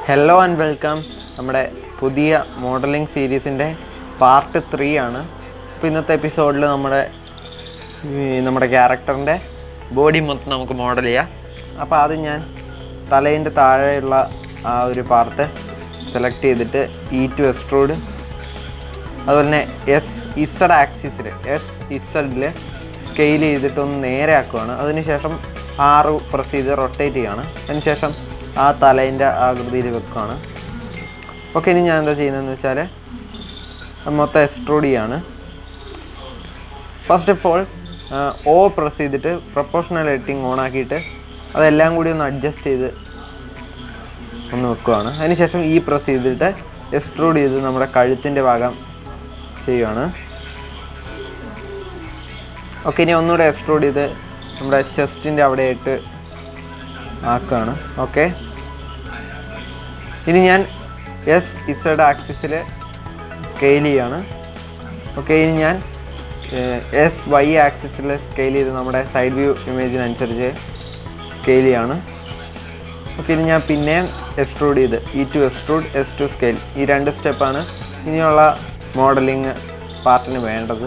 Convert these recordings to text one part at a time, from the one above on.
hello and welcome നമ്മുടെ പുതിയ modelling സീരീസിൻ്റെ part three ആണ് അപ്പോൾ ഇന്നത്തെ എപ്പിസോഡിൽ നമ്മുടെ ഈ നമ്മുടെ ക്യാരക്ടറിൻ്റെ ബോഡി മൊത്തം നമുക്ക് മോഡൽ ചെയ്യാം അപ്പോൾ ആദ്യം ഞാൻ തലേൻ്റെ താഴെയുള്ള ആ ഒരു പാർട്ട് സെലക്ട് ചെയ്തിട്ട് ഇ ടു എക്സ്ട്രൂഡ് അതുപോലെ തന്നെ എസ് ഇസഡ് ആക്സിസിൽ എസ് ഇസഡിൽ സ്കെയിൽ ചെയ്തിട്ട് ഒന്ന് നേരെ ആക്കുവാണ് അതിനുശേഷം ആറ് പ്രസ് ചെയ്ത് റൊട്ടേറ്റ് ചെയ്യാണ് അതിനുശേഷം ആ തലേൻ്റെ ആകൃതിയിൽ വെക്കുകയാണ് ഓക്കെ ഇനി ഞാൻ എന്താ ചെയ്യുന്നതെന്ന് വെച്ചാൽ മൊത്തം എക്സ്ട്രൂഡ് ചെയ്യാണ് first of all O press ചെയ്തിട്ട് പ്രൊപ്പോഷണൽ എഡിറ്റിംഗ് ഓൺ ആക്കിയിട്ട് അതെല്ലാം കൂടി ഒന്ന് അഡ്ജസ്റ്റ് ചെയ്ത് ഒന്ന് വെക്കുകയാണ് അതിനുശേഷം ഈ പ്രസ് ചെയ്തിട്ട് എക്സ്ട്രൂഡ് ചെയ്ത് നമ്മുടെ കഴുത്തിൻ്റെ ഭാഗം ചെയ്യുവാണ് ഓക്കെ ഇനി ഒന്നുകൂടെ എക്സ്ട്രൂഡ് ചെയ്ത് നമ്മുടെ ചെസ്റ്റിൻ്റെ അവിടെയായിട്ട് ആക്കുകയാണ് ഓക്കെ ഇനി ഞാൻ എസ് ഇസഡ് ആക്സിസിൽ സ്കെയിൽ ചെയ്യാണ് ഓക്കെ ഇനി ഞാൻ എസ് വൈ ആക്സിസിൽ സ്കെയിൽ ചെയ്ത് നമ്മുടെ സൈഡ് വ്യൂ ഇമേജിനനുസരിച്ച് സ്കെയിൽ ചെയ്യാണ് ഓക്കെ ഇനി ഞാൻ പിന്നെയും എക്സ്ട്രൂഡ് ചെയ്ത് E to extrude S to scale ഈ രണ്ട് സ്റ്റെപ്പാണ് ഇനിയുള്ള മോഡലിംഗ് പാർട്ടിന് വേണ്ടത്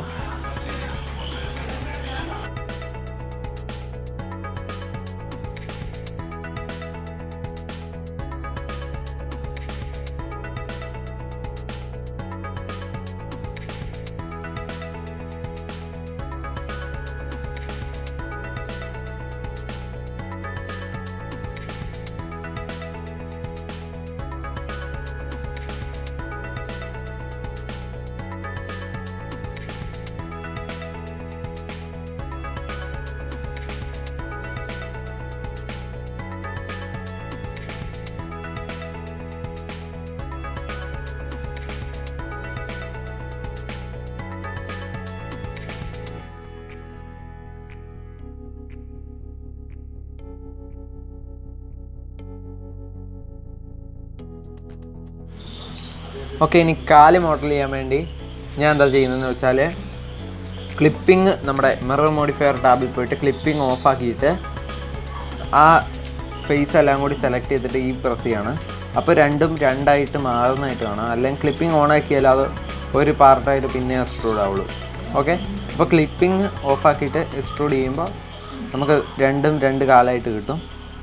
ഓക്കെ ഇനി കാല് മോഡൽ ചെയ്യാൻ വേണ്ടി ഞാൻ എന്താ ചെയ്യുന്നതെന്ന് വെച്ചാൽ ക്ലിപ്പിംഗ് നമ്മുടെ മിറർ മോഡിഫയർ ടാബിൽ പോയിട്ട് ക്ലിപ്പിംഗ് ഓഫ് ആക്കിയിട്ട് ആ ഫേസ് എല്ലാം കൂടി സെലക്ട് ചെയ്തിട്ട് ഈ പ്രസ് ചെയ്യാണ് അപ്പോൾ രണ്ടും രണ്ടായിട്ട് മാറുന്നതായിട്ട് കാണാം അല്ലെങ്കിൽ ക്ലിപ്പിംഗ് ഓൺ ആക്കിയാൽ അത് ഒരു പാർട്ടായിട്ട് പിന്നെ എക്സ്ട്രൂഡ് ആവുള്ളൂ ഓക്കെ അപ്പോൾ ക്ലിപ്പിംഗ് ഓഫ് ആക്കിയിട്ട് എക്സ്ട്രൂഡ് ചെയ്യുമ്പോൾ നമുക്ക് രണ്ടും രണ്ട് കാലമായിട്ട് കിട്ടും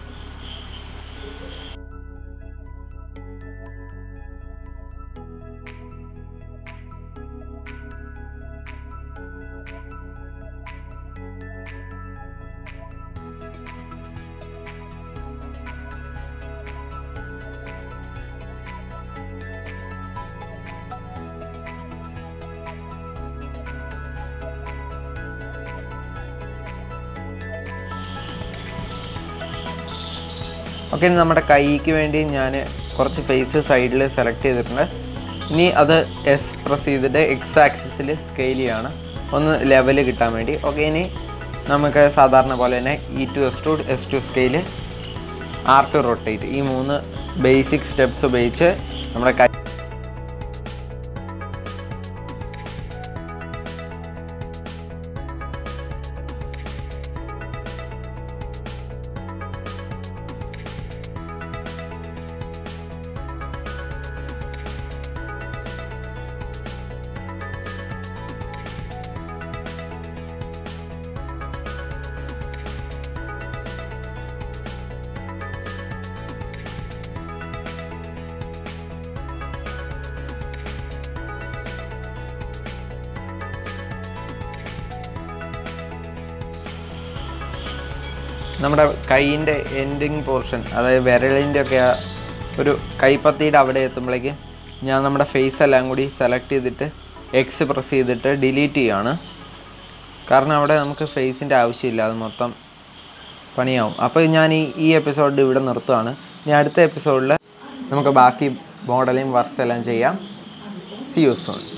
ഓക്കെ ഇനി നമ്മുടെ കൈക്ക് വേണ്ടി ഞാൻ കുറച്ച് ഫേസ് സൈഡിൽ സെലക്ട് ചെയ്തിട്ടുണ്ട് ഇനി അത് എസ് പ്രസ് ചെയ്തിട്ട് എക്സ് ആക്സിസിൽ സ്കെയിൽ ചെയ്യാണ് ഒന്ന് ലെവൽ കിട്ടാൻ വേണ്ടി ഓക്കെ ഇനി നമുക്ക് സാധാരണ പോലെ തന്നെ E to S to S to scale R to rotate ഈ മൂന്ന് ബേസിക് സ്റ്റെപ്സ് ഉപയോഗിച്ച് നമ്മുടെ കൈ നമ്മുടെ കൈയിൻ്റെ എൻഡിങ് പോർഷൻ അതായത് വിരലിൻ്റെ ഒക്കെ ആ ഒരു കൈപ്പത്തിയുടെ അവിടെ എത്തുമ്പോഴേക്കും ഞാൻ നമ്മുടെ ഫേസ് എല്ലാം കൂടി സെലക്ട് ചെയ്തിട്ട് എക്സ് പ്രസ് ചെയ്തിട്ട് ഡിലീറ്റ് ചെയ്യുകയാണ് കാരണം അവിടെ നമുക്ക് ഫേസിൻ്റെ ആവശ്യമില്ല അത് മൊത്തം പണിയാവും അപ്പോൾ ഞാൻ ഈ ഈ എപ്പിസോഡ് ഇവിടെ നിർത്തുകയാണ് ഇനി അടുത്ത എപ്പിസോഡിൽ നമുക്ക് ബാക്കി മോഡലിംഗ് വർക്ക്സ് എല്ലാം ചെയ്യാം സി യു സോൺ